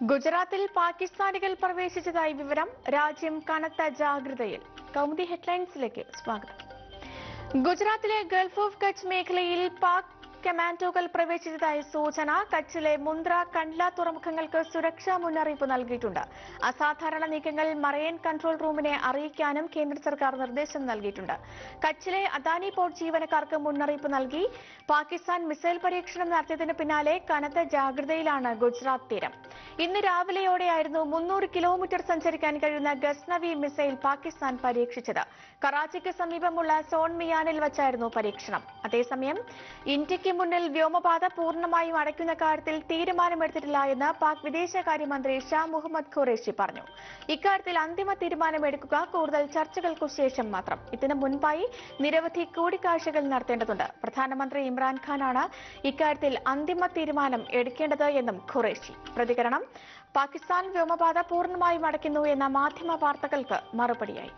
ഗുജറാത്തിൽ പാകിസ്ഥാനികൾ പ്രവേശിച്ചതായി വിവരം രാജ്യം കനത്ത ജാഗ്രതയിൽ കൗമുദി ഹെഡ്ലൈൻസിലേക്ക് സ്വാഗതം ഗുജറാത്തിലെ ഗൾഫ് ഓഫ് കച്ച് മേഖലയിൽ പാക് കമാൻഡോകൾ പ്രവേശിച്ചതായി സൂചന കച്ചിലെ മുന്ദ്ര കണ്ട്ല തുറമുഖങ്ങൾക്ക് സുരക്ഷാ മുന്നറിയിപ്പ് നൽകിയിട്ടുണ്ട് അസാധാരണ നീക്കങ്ങൾ മറൈൻ കൺട്രോൾ റൂമിനെ അറിയിക്കാനും കേന്ദ്ര സർക്കാർ നിർദ്ദേശം നൽകിയിട്ടുണ്ട് കച്ചിലെ അദാനി പോർട്ട് ജീവനക്കാർക്ക് മുന്നറിയിപ്പ് നൽകി പാകിസ്ഥാൻ മിസൈൽ പരീക്ഷണം നടത്തിയതിന് പിന്നാലെ കനത്ത ജാഗ്രതയിലാണ് ഗുജറാത്ത് തീരം ഇന്ന് രാവിലെയോടെയായിരുന്നു മുന്നൂറ് കിലോമീറ്റർ സഞ്ചരിക്കാൻ കഴിയുന്ന ഗസ്നവി മിസൈൽ പാകിസ്ഥാൻ പരീക്ഷിച്ചത് കറാച്ചിക്ക് സമീപമുള്ള സോൺമിയാനിൽ വച്ചായിരുന്നു പരീക്ഷണം അതേസമയം ഇന്ത്യക്ക് മുന്നിൽ വ്യോമപാത പൂർണ്ണമായും അടയ്ക്കുന്ന കാര്യത്തിൽ തീരുമാനമെടുത്തിട്ടില്ല എന്ന് പാക് വിദേശകാര്യമന്ത്രി ഷാ മുഹമ്മദ് ഖുറേഷി പറഞ്ഞു ഇക്കാര്യത്തിൽ അന്തിമ തീരുമാനമെടുക്കുക കൂടുതൽ ചർച്ചകൾക്കു ശേഷം മാത്രം ഇതിനു മുൻപായി നിരവധി കൂടിക്കാഴ്ചകൾ നടത്തേണ്ടതുണ്ട് പ്രധാനമന്ത്രി ഇമ്രാൻഖാനാണ് ഇക്കാര്യത്തിൽ അന്തിമ തീരുമാനം എടുക്കേണ്ടത് എന്നും ഖുറേഷി പ്രതികരണം പാകിസ്ഥാൻ വ്യോമപാത പൂർണ്ണമായും അടയ്ക്കുന്നു എന്ന മാധ്യമ വാർത്തകൾക്ക് മറുപടിയായി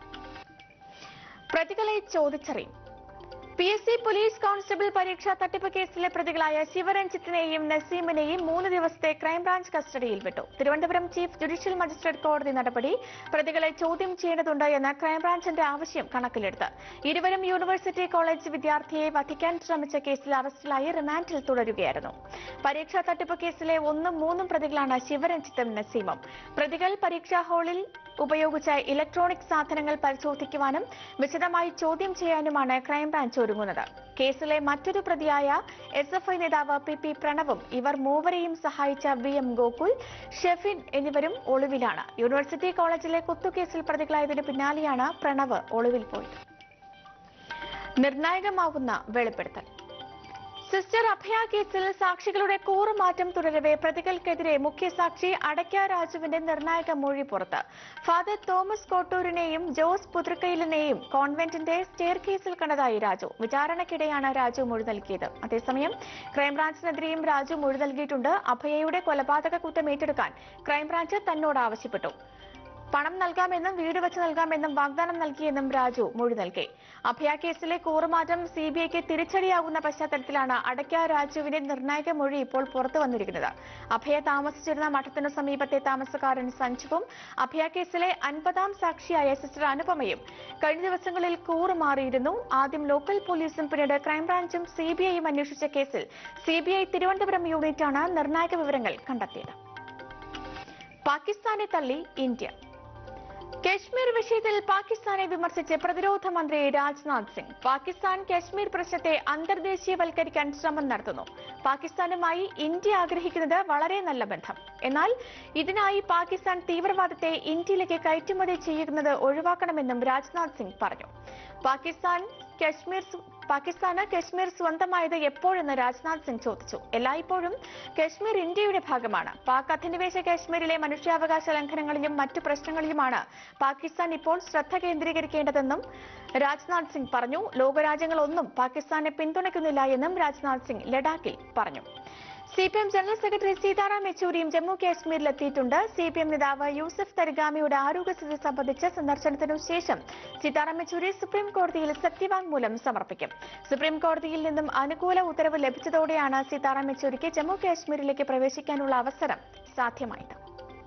പ്രതികളെ ചോദിച്ചറിയും P S C police constable പരീക്ഷാ തട്ടിപ്പ് കേസിലെ പ്രതികളായ ശിവരഞ്ജിത്തിനെയും നസീമിനെയും മൂന്ന് ദിവസത്തെ ക്രൈംബ്രാഞ്ച് കസ്റ്റഡിയിൽ വിട്ടു തിരുവനന്തപുരം ചീഫ് ജുഡീഷ്യൽ മജിസ്ട്രേറ്റ് കോടതി നടപടി പ്രതികളെ ചോദ്യം ചെയ്യേണ്ടതുണ്ട് എന്ന ക്രൈംബ്രാഞ്ചിന്റെ ആവശ്യം കണക്കിലെടുത്ത് ഇരുവരും യൂണിവേഴ്സിറ്റി കോളേജ് വിദ്യാർത്ഥിയെ വധിക്കാൻ ശ്രമിച്ച കേസിൽ അറസ്റ്റിലായി റിമാൻഡിൽ തുടരുകയായിരുന്നു പരീക്ഷാ തട്ടിപ്പ് കേസിലെ ഒന്നും മൂന്നും പ്രതികളാണ് ശിവരഞ്ജിത്തും നസീമും പ്രതികൾ പരീക്ഷാ ഹാളിൽ ഉപയോഗിച്ച ഇലക്ട്രോണിക് സാധനങ്ങൾ പരിശോധിക്കുവാനും വിശദമായി ചോദ്യം ചെയ്യാനുമാണ് ക്രൈംബ്രാഞ്ച് ഒരുങ്ങുന്നത് കേസിലെ മറ്റൊരു പ്രതിയായ എസ് എഫ് ഐ നേതാവ് പി പി പ്രണവും ഇവർ മൂവരെയും സഹായിച്ച വി എം ഗോകുൽ ഷെഫിൻ എന്നിവരും ഒളിവിലാണ് യൂണിവേഴ്സിറ്റി കോളേജിലെ കുത്തുകേസിൽ പ്രതികളായതിനു പിന്നാലെയാണ് പ്രണവ് ഒളിവിൽ പോയത് നിർണായകമാവുന്ന വെളിപ്പെടുത്തൽ സിസ്റ്റർ അഭയ കേസിൽ സാക്ഷികളുടെ കൂറുമാറ്റം തുടരവെ പ്രതികൾക്കെതിരെ മുഖ്യസാക്ഷി അടയ്ക്ക രാജുവിന്റെ നിർണായക മൊഴി പുറത്ത് ഫാദർ തോമസ് കോട്ടൂരിനെയും ജോസ് പുതൃക്കയിലിനെയും കോൺവെന്റിന്റെ സ്റ്റെയർ കേസിൽ കണ്ടതായി രാജു വിചാരണയ്ക്കിടെയാണ് രാജു മൊഴി നൽകിയത് അതേസമയം ക്രൈംബ്രാഞ്ചിനെതിരെയും രാജു മൊഴി നൽകിയിട്ടുണ്ട് അഭയയുടെ കൊലപാതക കുറ്റം ഏറ്റെടുക്കാൻ ക്രൈംബ്രാഞ്ച് തന്നോട് ആവശ്യപ്പെട്ടു പണം നൽകാമെന്നും വീട് വെച്ച് നൽകാമെന്നും വാഗ്ദാനം നൽകിയെന്നും രാജു മൊഴി നൽകി അഭയ കേസിലെ കൂറുമാറ്റം സി ബി ഐക്ക് തിരിച്ചടിയാകുന്ന പശ്ചാത്തലത്തിലാണ് അടയ്ക്ക രാജുവിന്റെ നിർണായക മൊഴി ഇപ്പോൾ പുറത്തു വന്നിരിക്കുന്നത് അഭയ താമസിച്ചിരുന്ന മഠത്തിനു സമീപത്തെ താമസക്കാരൻ സഞ്ജുവും അഭയ കേസിലെ അൻപതാം സാക്ഷിയായ സിസ്റ്റർ അനുപമയും കഴിഞ്ഞ ദിവസങ്ങളിൽ കൂറുമാറിയിരുന്നു ആദ്യം ലോക്കൽ പോലീസും പിന്നീട് ക്രൈംബ്രാഞ്ചും സി ബി ഐയും അന്വേഷിച്ച കേസിൽ സി ബി ഐ തിരുവനന്തപുരം യൂണിറ്റാണ് നിർണായക വിവരങ്ങൾ കണ്ടെത്തിയത് പാകിസ്ഥാനെ തള്ളി ഇന്ത്യ കശ്മീർ വിഷയത്തിൽ പാകിസ്ഥാനെ വിമർശിച്ച് പ്രതിരോധ മന്ത്രി രാജ്നാഥ് സിംഗ് പാകിസ്ഥാൻ കശ്മീർ പ്രശ്നത്തെ അന്തർദേശീയവൽക്കരിക്കാൻ ശ്രമം നടത്തുന്നു പാകിസ്ഥാനുമായി ഇന്ത്യ ആഗ്രഹിക്കുന്നത് വളരെ നല്ല ബന്ധം എന്നാൽ ഇതിനായി പാകിസ്ഥാൻ തീവ്രവാദത്തെ ഇന്ത്യയിലേക്ക് കയറ്റുമതി ചെയ്യുന്നത് ഒഴിവാക്കണമെന്നും രാജ്നാഥ് സിംഗ് പറഞ്ഞു പാകിസ്ഥാൻ കശ്മീർ പാകിസ്ഥാന് കശ്മീർ സ്വന്തമായത് എപ്പോഴെന്ന് രാജ്നാഥ് സിംഗ് ചോദിച്ചു എല്ലായ്പ്പോഴും കശ്മീർ ഇന്ത്യയുടെ ഭാഗമാണ് പാക് അധിനിവേശ കശ്മീരിലെ മനുഷ്യാവകാശ ലംഘനങ്ങളിലും മറ്റു പ്രശ്നങ്ങളിലുമാണ് പാകിസ്ഥാൻ ഇപ്പോൾ ശ്രദ്ധ കേന്ദ്രീകരിക്കേണ്ടതെന്നും രാജ്നാഥ് സിംഗ് പറഞ്ഞു ലോകരാജ്യങ്ങളൊന്നും പാകിസ്ഥാനെ പിന്തുണയ്ക്കുന്നില്ല എന്നും രാജ്നാഥ് സിംഗ് ലഡാക്കിൽ പറഞ്ഞു C P M general secretary Sitaram യെച്ചൂരിയും ജമ്മു കാശ്മീരിലെത്തിയിട്ടുണ്ട് സി പി എം നേതാവ് യൂസഫ് തരിഗാമിയുടെ ആരോഗ്യസ്ഥിതി സംബന്ധിച്ച സന്ദർശനത്തിനു ശേഷം സീതാറാം യെച്ചൂരി സുപ്രീം കോടതിയിൽ സത്യവാങ്മൂലം സമർപ്പിക്കും സുപ്രീം കോടതിയിൽ നിന്നും അനുകൂല ഉത്തരവ് ലഭിച്ചതോടെയാണ് സീതാറാം യെച്ചൂരിക്ക് ജമ്മു കാശ്മീരിലേക്ക് പ്രവേശിക്കാനുള്ള അവസരം സാധ്യമായത്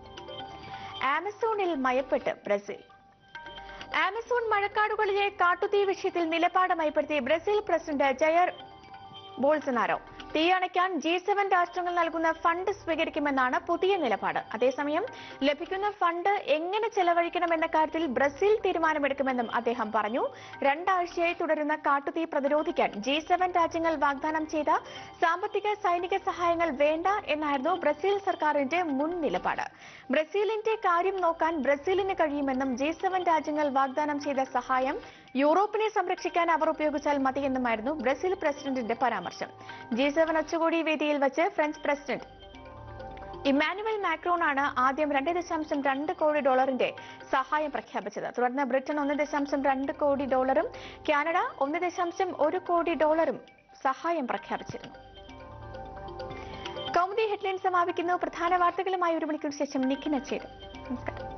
ആമസോണിൽ മയപ്പെട്ട് ബ്രസീൽ ആമസോൺ മഴക്കാടുകളിലെ കാട്ടുതീ വിഷയത്തിൽ നിലപാട് മയപ്പെടുത്തി ബ്രസീൽ പ്രസിഡന്റ് ജയർ ബോൾസനാരോ തീയണയ്ക്കാൻ ജി സെവൻ രാഷ്ട്രങ്ങൾ നൽകുന്ന ഫണ്ട് സ്വീകരിക്കുമെന്നാണ് പുതിയ നിലപാട് അതേസമയം ലഭിക്കുന്ന ഫണ്ട് എങ്ങനെ ചെലവഴിക്കണമെന്ന കാര്യത്തിൽ ബ്രസീൽ തീരുമാനമെടുക്കുമെന്നും അദ്ദേഹം പറഞ്ഞു രണ്ടാഴ്ചയായി തുടരുന്ന കാട്ടുതീ പ്രതിരോധിക്കാൻ ജി സെവൻ രാജ്യങ്ങൾ വാഗ്ദാനം ചെയ്ത സാമ്പത്തിക സൈനിക സഹായങ്ങൾ വേണ്ട എന്നായിരുന്നു ബ്രസീൽ സർക്കാരിന്റെ മുൻ നിലപാട് ബ്രസീലിന്റെ കാര്യം നോക്കാൻ ബ്രസീലിന് കഴിയുമെന്നും ജി സെവൻ രാജ്യങ്ങൾ വാഗ്ദാനം ചെയ്ത സഹായം യൂറോപ്പിനെ സംരക്ഷിക്കാൻ അവർ ഉപയോഗിച്ചാൽ മതിയെന്നുമായിരുന്നു ബ്രസീൽ പ്രസിഡന്റിന്റെ പരാമർശം ജി സെവൻ ഉച്ചകോടി വേദിയിൽ വച്ച് ഫ്രഞ്ച് പ്രസിഡന്റ് ഇമ്മാനുവൽ മാക്രോൺ ആണ് ആദ്യം രണ്ട് ദശാംശം രണ്ട് കോടി ഡോളറിന്റെ സഹായം പ്രഖ്യാപിച്ചത് തുടർന്ന് ബ്രിട്ടൻ ഒന്ന് ദശാംശം രണ്ട് കോടി ഡോളറും കാനഡ ഒന്ന് ദശാംശം ഒരു കോടി ഡോളറും സഹായം പ്രഖ്യാപിച്ചിരുന്നു കൗമുദി ഹെഡ്ലൈൻ സമാപിക്കുന്നു പ്രധാന വാർത്തകളുമായി ഒരു മണിക്കൂർ ശേഷം നിഖിന ചേരും നമസ്കാരം